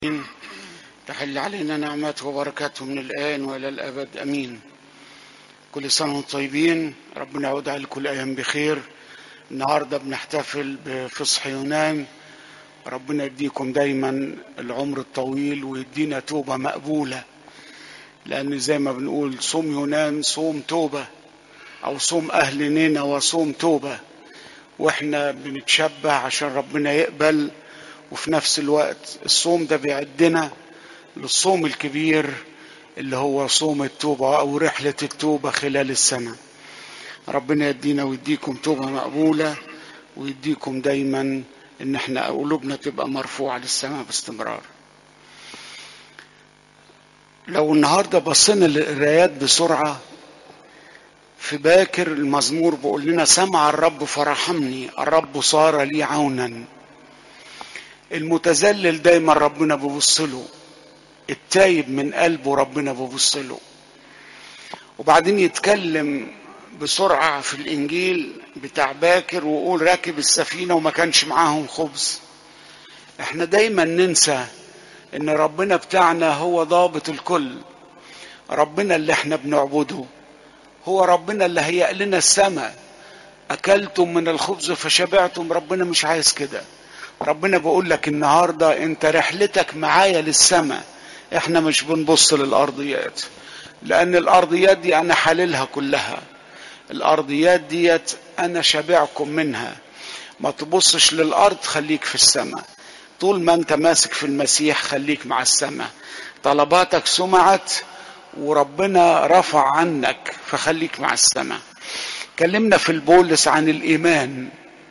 تحل علينا نعمته وبركاته من الآن وإلى الأبد أمين كل سنة وانتم طيبين ربنا يعود على كل أيام بخير النهاردة بنحتفل بفصح يونان ربنا يديكم دايما العمر الطويل ويدينا توبة مقبولة لأن زي ما بنقول صوم يونان صوم توبة أو صوم أهل نينا وصوم توبة واحنا بنتشبع عشان ربنا يقبل وفي نفس الوقت الصوم ده بيعدنا للصوم الكبير اللي هو صوم التوبة أو رحلة التوبة خلال السنة ربنا يدينا ويديكم توبة مقبولة ويديكم دايما ان احنا قلوبنا تبقى مرفوعة للسماء باستمرار لو النهاردة بصينا للقرايات بسرعة في باكر المزمور بيقول لنا سمع الرب فرحمني الرب صار لي عونا المتذلل دايما ربنا بيبص له التايب من قلبه ربنا بيبص له وبعدين يتكلم بسرعة في الإنجيل بتاع باكر ويقول راكب السفينة وما كانش معاهم خبز احنا دايما ننسى ان ربنا بتاعنا هو ضابط الكل ربنا اللي احنا بنعبده هو ربنا اللي هيأ لنا السماء أكلتم من الخبز فشبعتم ربنا مش عايز كده ربنا بيقول لك النهارده انت رحلتك معايا للسماء احنا مش بنبص للارضيات لان الارضيات دي انا حللها كلها الارضيات ديت انا شبعكم منها ما تبصش للارض خليك في السماء طول ما انت ماسك في المسيح خليك مع السماء طلباتك سمعت وربنا رفع عنك فخليك مع السماء كلمنا في البولس عن الايمان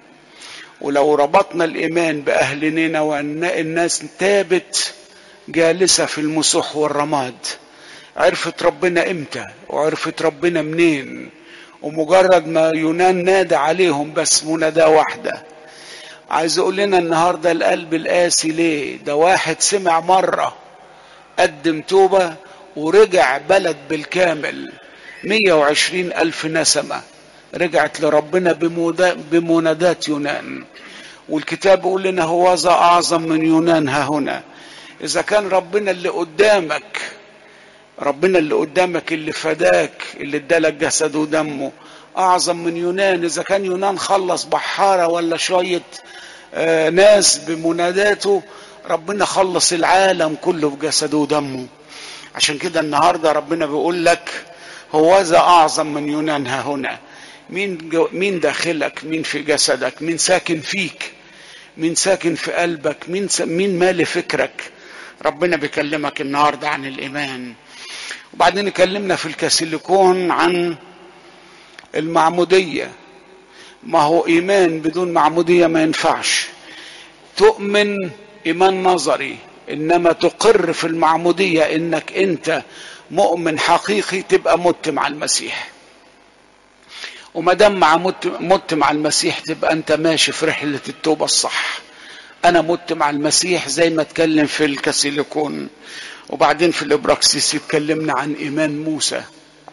ولو ربطنا الايمان باهلنا وان الناس تابت جالسه في المسوح والرماد عرفت ربنا امتى وعرفت ربنا منين ومجرد ما يونان نادى عليهم بس منادى واحده عايز اقول لنا النهارده القلب القاسي ليه ده واحد سمع مره قدم توبه ورجع بلد بالكامل 120 ألف نسمة رجعت لربنا بمنادات يونان والكتاب يقول لنا هو ذا أعظم من يونان ها هنا إذا كان ربنا اللي قدامك ربنا اللي قدامك اللي فداك اللي ادالك جسده ودمه أعظم من يونان إذا كان يونان خلص بحارة ولا شوية آه ناس بمناداته ربنا خلص العالم كله بجسده ودمه عشان كده النهارده ربنا بيقول لك هو ذا اعظم من يونان ها هنا مين جو مين داخلك مين في جسدك مين ساكن فيك مين ساكن في قلبك مين س... مين مالي فكرك ربنا بيكلمك النهارده عن الايمان وبعدين يكلمنا في الكاسيليكون عن المعموديه ما هو ايمان بدون معموديه ما ينفعش تؤمن ايمان نظري انما تقر في المعموديه انك انت مؤمن حقيقي تبقى مت مع المسيح وما دام مع مت, مت مع المسيح تبقى انت ماشي في رحله التوبه الصح انا مت مع المسيح زي ما اتكلم في الكاسيليكون وبعدين في الابراكسيس اتكلمنا عن ايمان موسى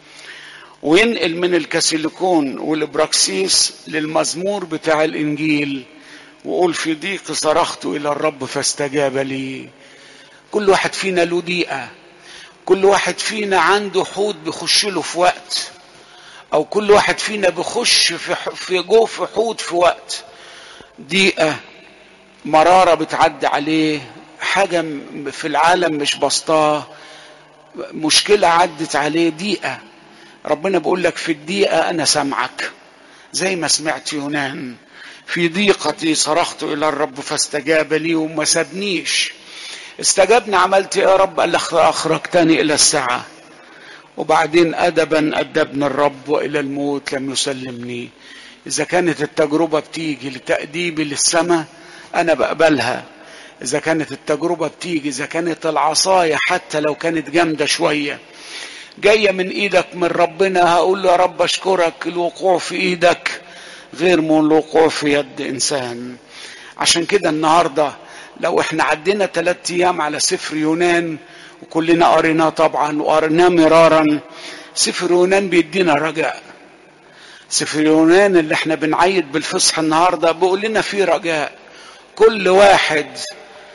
وينقل من الكاسيليكون والابراكسيس للمزمور بتاع الانجيل وقول في ضيق صرخت الى الرب فاستجاب لي كل واحد فينا له ضيقه كل واحد فينا عنده حوت بيخش له في وقت او كل واحد فينا بيخش في في جو في حوت في وقت ضيقه مراره بتعدي عليه حاجه في العالم مش بسطاه مشكله عدت عليه ضيقه ربنا بيقول لك في الضيقه انا سامعك زي ما سمعت يونان في ضيقتي صرخت الى الرب فاستجاب لي وما سابنيش استجبني عملت يا رب قال اخرجتني الى الساعه وبعدين ادبا ادبني الرب والى الموت لم يسلمني اذا كانت التجربه بتيجي لتاديبي للسماء انا بقبلها اذا كانت التجربه بتيجي اذا كانت العصايه حتى لو كانت جامده شويه جايه من ايدك من ربنا هقول له يا رب اشكرك الوقوع في ايدك غير من الوقوع في يد انسان عشان كده النهارده لو احنا عدينا ثلاثة ايام على سفر يونان وكلنا قريناه طبعا وقريناه مرارا سفر يونان بيدينا رجاء سفر يونان اللي احنا بنعيد بالفصح النهارده بيقول لنا فيه رجاء كل واحد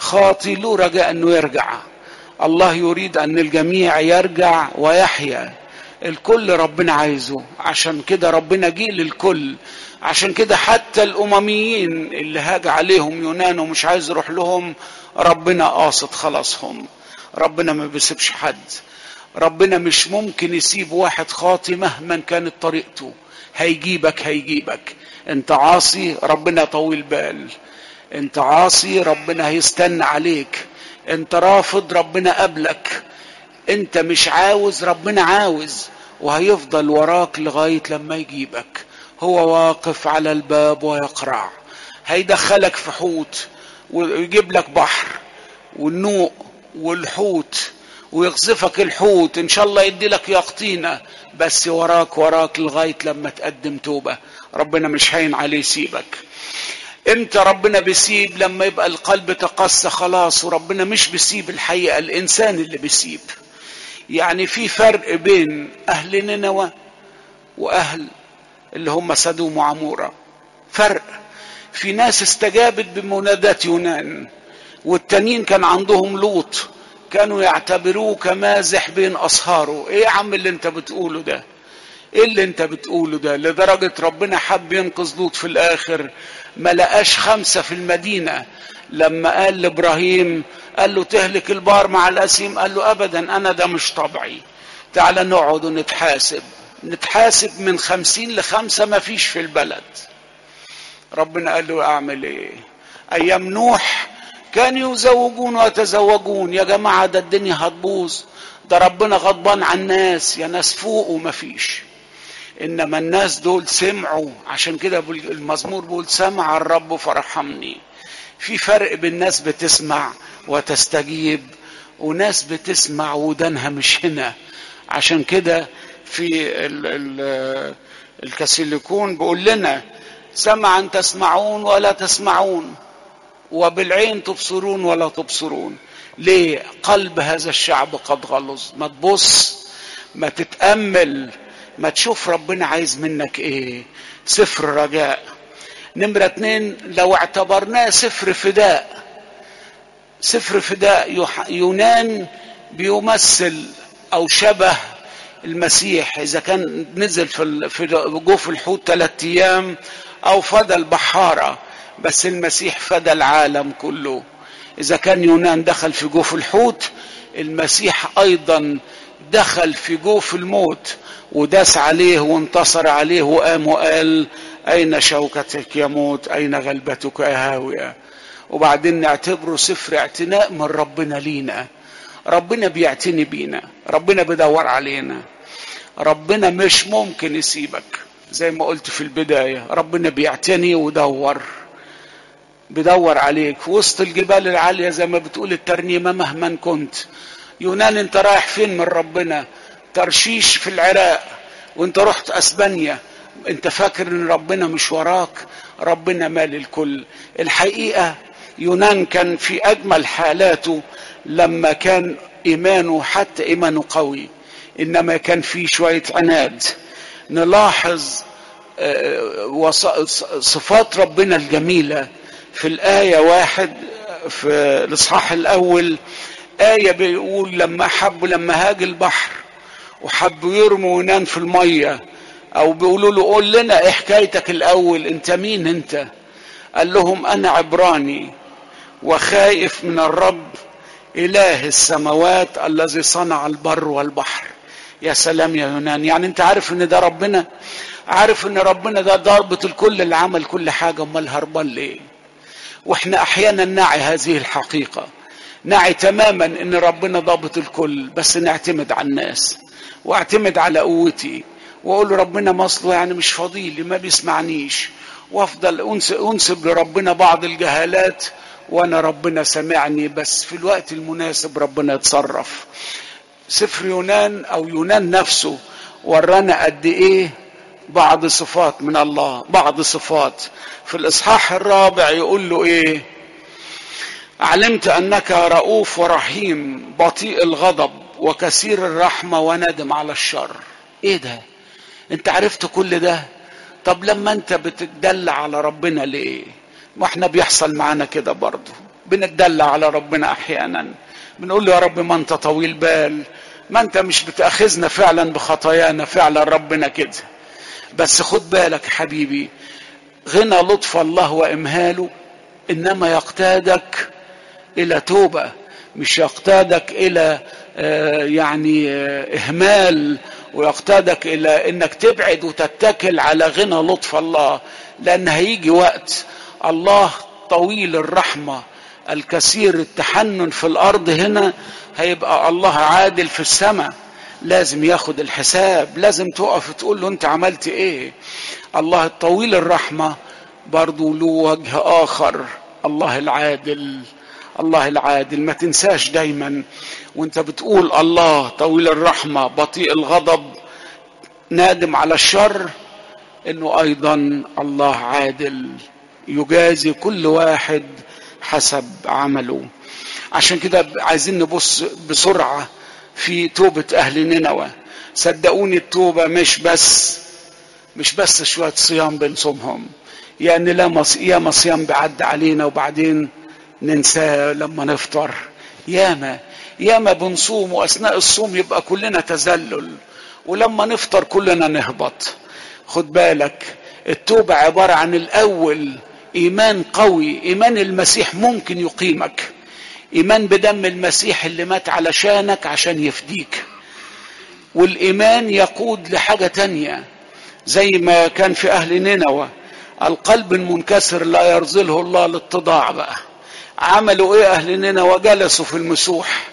خاطي له رجاء انه يرجع الله يريد ان الجميع يرجع ويحيا الكل ربنا عايزه عشان كده ربنا جه للكل عشان كده حتى الامميين اللي هاج عليهم يونان ومش عايز يروح لهم ربنا قاصد خلاصهم ربنا ما بيسيبش حد ربنا مش ممكن يسيب واحد خاطي مهما كانت طريقته هيجيبك هيجيبك انت عاصي ربنا طويل بال انت عاصي ربنا هيستنى عليك انت رافض ربنا قبلك انت مش عاوز ربنا عاوز وهيفضل وراك لغاية لما يجيبك هو واقف على الباب ويقرع هيدخلك في حوت ويجيب لك بحر والنوء والحوت ويقذفك الحوت ان شاء الله يدي لك يقطينة بس وراك وراك لغاية لما تقدم توبة ربنا مش هين عليه يسيبك امتى ربنا بيسيب لما يبقى القلب تقسى خلاص وربنا مش بيسيب الحقيقة الانسان اللي بيسيب يعني في فرق بين اهل نينوى واهل اللي هم سدوم وعمورة فرق في ناس استجابت بمنادات يونان والتانيين كان عندهم لوط كانوا يعتبروه كمازح بين أصهاره ايه يا عم اللي انت بتقوله ده ايه اللي انت بتقوله ده لدرجة ربنا حب ينقذ لوط في الاخر ما لقاش خمسة في المدينة لما قال لابراهيم قال له تهلك البار مع الاسيم قال له ابدا انا ده مش طبعي تعال نقعد ونتحاسب نتحاسب من خمسين لخمسة ما فيش في البلد ربنا قال له اعمل ايه ايام نوح كانوا يزوجون ويتزوجون يا جماعة ده الدنيا هتبوظ ده ربنا غضبان على الناس يا ناس فوقوا مفيش انما الناس دول سمعوا عشان كده المزمور بيقول سمع الرب فرحمني في فرق بين ناس بتسمع وتستجيب وناس بتسمع ودانها مش هنا عشان كده في ال ال الكاسيليكون بيقول لنا سمعا تسمعون ولا تسمعون وبالعين تبصرون ولا تبصرون ليه قلب هذا الشعب قد غلظ ما تبص ما تتأمل ما تشوف ربنا عايز منك ايه سفر رجاء نمرة اتنين لو اعتبرناه سفر فداء سفر فداء يونان بيمثل او شبه المسيح اذا كان نزل في في جوف الحوت ثلاثة ايام او فدى البحاره بس المسيح فدى العالم كله اذا كان يونان دخل في جوف الحوت المسيح ايضا دخل في جوف الموت وداس عليه وانتصر عليه وقام وقال اين شوكتك يا موت اين غلبتك يا هاويه وبعدين نعتبره سفر اعتناء من ربنا لينا ربنا بيعتني بينا ربنا بيدور علينا ربنا مش ممكن يسيبك زي ما قلت في البدايه ربنا بيعتني ودور بدور عليك في وسط الجبال العالية زي ما بتقول الترنيمة مهما كنت يونان انت رايح فين من ربنا ترشيش في العراق وانت رحت اسبانيا انت فاكر ان ربنا مش وراك ربنا مال الكل الحقيقة يونان كان في اجمل حالاته لما كان ايمانه حتى ايمانه قوي انما كان في شوية عناد نلاحظ صفات ربنا الجميله في الآية واحد في الإصحاح الأول آية بيقول لما حبوا لما هاج البحر وحبوا يرموا يونان في المية أو بيقولوا له قول لنا إيه حكايتك الأول أنت مين أنت؟ قال لهم أنا عبراني وخائف من الرب إله السماوات الذي صنع البر والبحر يا سلام يا يونان يعني أنت عارف إن ده ربنا عارف إن ربنا ده ضابط الكل اللي عمل كل حاجة أمال هربان ليه؟ واحنا احيانا نعي هذه الحقيقة نعي تماما ان ربنا ضابط الكل بس نعتمد على الناس واعتمد على قوتي واقول ربنا مصله يعني مش فضيلي ما بيسمعنيش وافضل انسب لربنا بعض الجهالات وانا ربنا سمعني بس في الوقت المناسب ربنا يتصرف سفر يونان او يونان نفسه ورانا قد ايه بعض صفات من الله بعض صفات في الاصحاح الرابع يقول له ايه علمت انك رؤوف ورحيم بطيء الغضب وكثير الرحمه وندم على الشر ايه ده انت عرفت كل ده طب لما انت بتدل على ربنا ليه ما احنا بيحصل معانا كده برضه بنتدلع على ربنا احيانا بنقول له يا رب ما انت طويل بال ما انت مش بتاخذنا فعلا بخطايانا فعلا ربنا كده بس خد بالك حبيبي غنى لطف الله وامهاله انما يقتادك الى توبه مش يقتادك الى يعني اهمال ويقتادك الى انك تبعد وتتكل على غنى لطف الله لان هيجي وقت الله طويل الرحمه الكثير التحنن في الارض هنا هيبقى الله عادل في السماء لازم ياخد الحساب لازم تقف تقول له انت عملت ايه الله الطويل الرحمه برضو له وجه اخر الله العادل الله العادل ما تنساش دايما وانت بتقول الله طويل الرحمة بطيء الغضب نادم على الشر انه ايضا الله عادل يجازي كل واحد حسب عمله عشان كده عايزين نبص بسرعة في توبة اهل نينوى صدقوني التوبة مش بس مش بس شوية صيام بنصومهم يعني لا مص... ياما صيام بيعدي علينا وبعدين ننساه لما نفطر ياما ياما بنصوم واثناء الصوم يبقى كلنا تذلل ولما نفطر كلنا نهبط خد بالك التوبة عبارة عن الأول إيمان قوي إيمان المسيح ممكن يقيمك إيمان بدم المسيح اللي مات علشانك عشان يفديك والإيمان يقود لحاجة تانية زي ما كان في أهل نينوى القلب المنكسر لا يرزله الله للتضاع بقى عملوا ايه اهل نينوى جلسوا في المسوح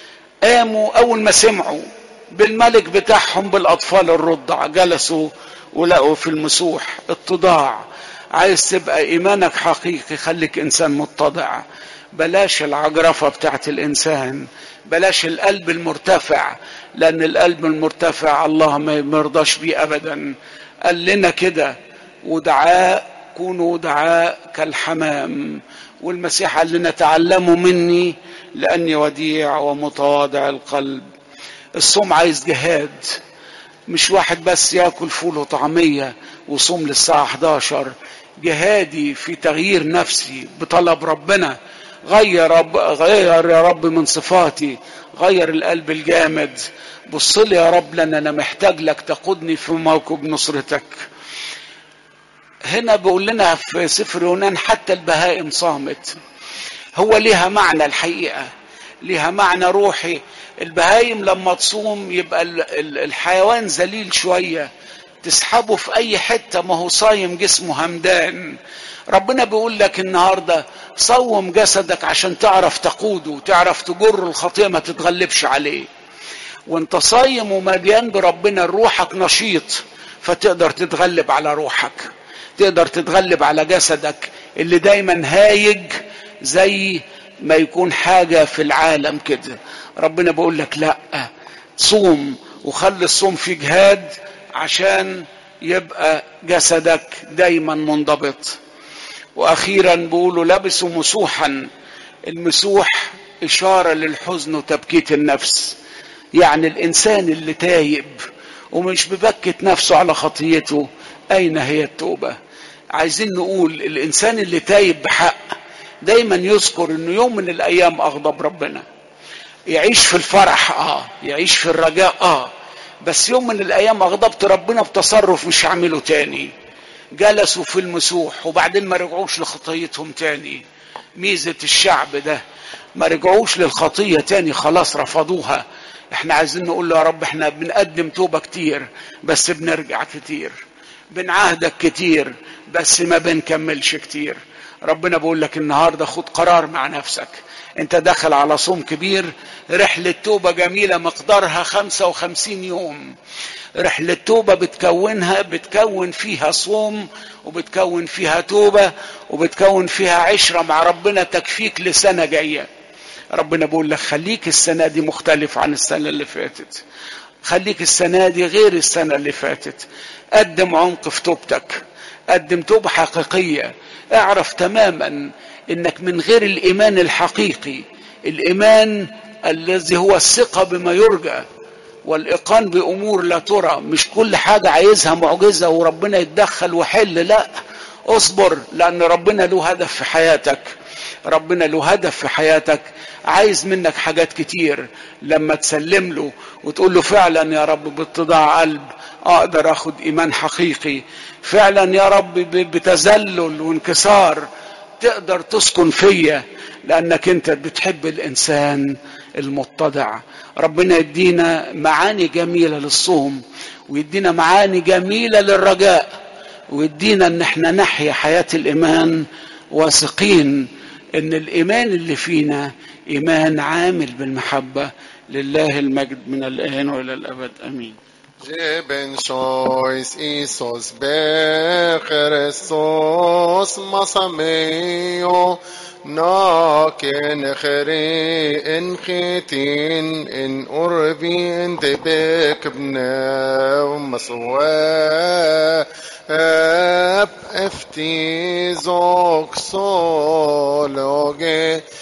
قاموا اول ما سمعوا بالملك بتاعهم بالاطفال الرضع جلسوا ولقوا في المسوح اتضاع عايز تبقى ايمانك حقيقي خليك انسان متضع بلاش العجرفه بتاعت الانسان بلاش القلب المرتفع لان القلب المرتفع الله ما يرضاش بيه ابدا قال لنا كده ودعاء كونوا دعاء كالحمام والمسيح قال لنا تعلموا مني لاني وديع ومتواضع القلب الصوم عايز جهاد مش واحد بس ياكل فول وطعميه وصوم للساعه 11 جهادي في تغيير نفسي بطلب ربنا غير رب غير يا رب من صفاتي غير القلب الجامد بص لي يا رب لان انا محتاج لك تقودني في موكب نصرتك هنا بيقول لنا في سفر يونان حتى البهائم صامت هو ليها معنى الحقيقه ليها معنى روحي البهايم لما تصوم يبقى الحيوان ذليل شويه تسحبه في اي حته ما هو صايم جسمه همدان ربنا بيقول لك النهارده صوم جسدك عشان تعرف تقوده تعرف تجر الخطيه ما تتغلبش عليه وانت صايم ومليان بربنا روحك نشيط فتقدر تتغلب على روحك تقدر تتغلب على جسدك اللي دايما هايج زي ما يكون حاجه في العالم كده ربنا بيقول لك لا صوم وخلي الصوم في جهاد عشان يبقى جسدك دايما منضبط واخيرا بيقولوا لبسوا مسوحا المسوح اشاره للحزن وتبكيت النفس يعني الانسان اللي تايب ومش ببكت نفسه على خطيته اين هي التوبه عايزين نقول الانسان اللي تايب بحق دايما يذكر انه يوم من الايام اغضب ربنا يعيش في الفرح اه يعيش في الرجاء اه بس يوم من الايام اغضبت ربنا بتصرف مش هعمله تاني جلسوا في المسوح وبعدين ما رجعوش لخطيتهم تاني ميزة الشعب ده ما رجعوش للخطية تاني خلاص رفضوها احنا عايزين نقول له يا رب احنا بنقدم توبة كتير بس بنرجع كتير بنعهدك كتير بس ما بنكملش كتير ربنا بيقول لك النهارده خد قرار مع نفسك انت داخل على صوم كبير رحلة توبة جميلة مقدارها 55 يوم رحلة توبة بتكونها بتكون فيها صوم وبتكون فيها توبة وبتكون فيها عشرة مع ربنا تكفيك لسنة جاية ربنا بيقول لك خليك السنة دي مختلف عن السنة اللي فاتت خليك السنة دي غير السنة اللي فاتت قدم عمق في توبتك قدم توبة حقيقية اعرف تماما انك من غير الايمان الحقيقي الايمان الذي هو الثقة بما يرجى والايقان بامور لا ترى مش كل حاجة عايزها معجزة وربنا يتدخل وحل لا اصبر لان ربنا له هدف في حياتك ربنا له هدف في حياتك عايز منك حاجات كتير لما تسلم له وتقول له فعلا يا رب باتضاع قلب اقدر اخد ايمان حقيقي فعلا يا رب بتذلل وانكسار تقدر تسكن فيا لانك انت بتحب الانسان المتضع ربنا يدينا معاني جميله للصوم ويدينا معاني جميله للرجاء ويدينا ان احنا نحيا حياه الايمان واثقين ان الايمان اللي فينا ايمان عامل بالمحبه لله المجد من الان والى الابد امين Geben Scheuß Isos Becherestos Masameo Naken Cheri in Chitin in Urbi in Debek Bneu Maswa Ep Efti Zok Sologe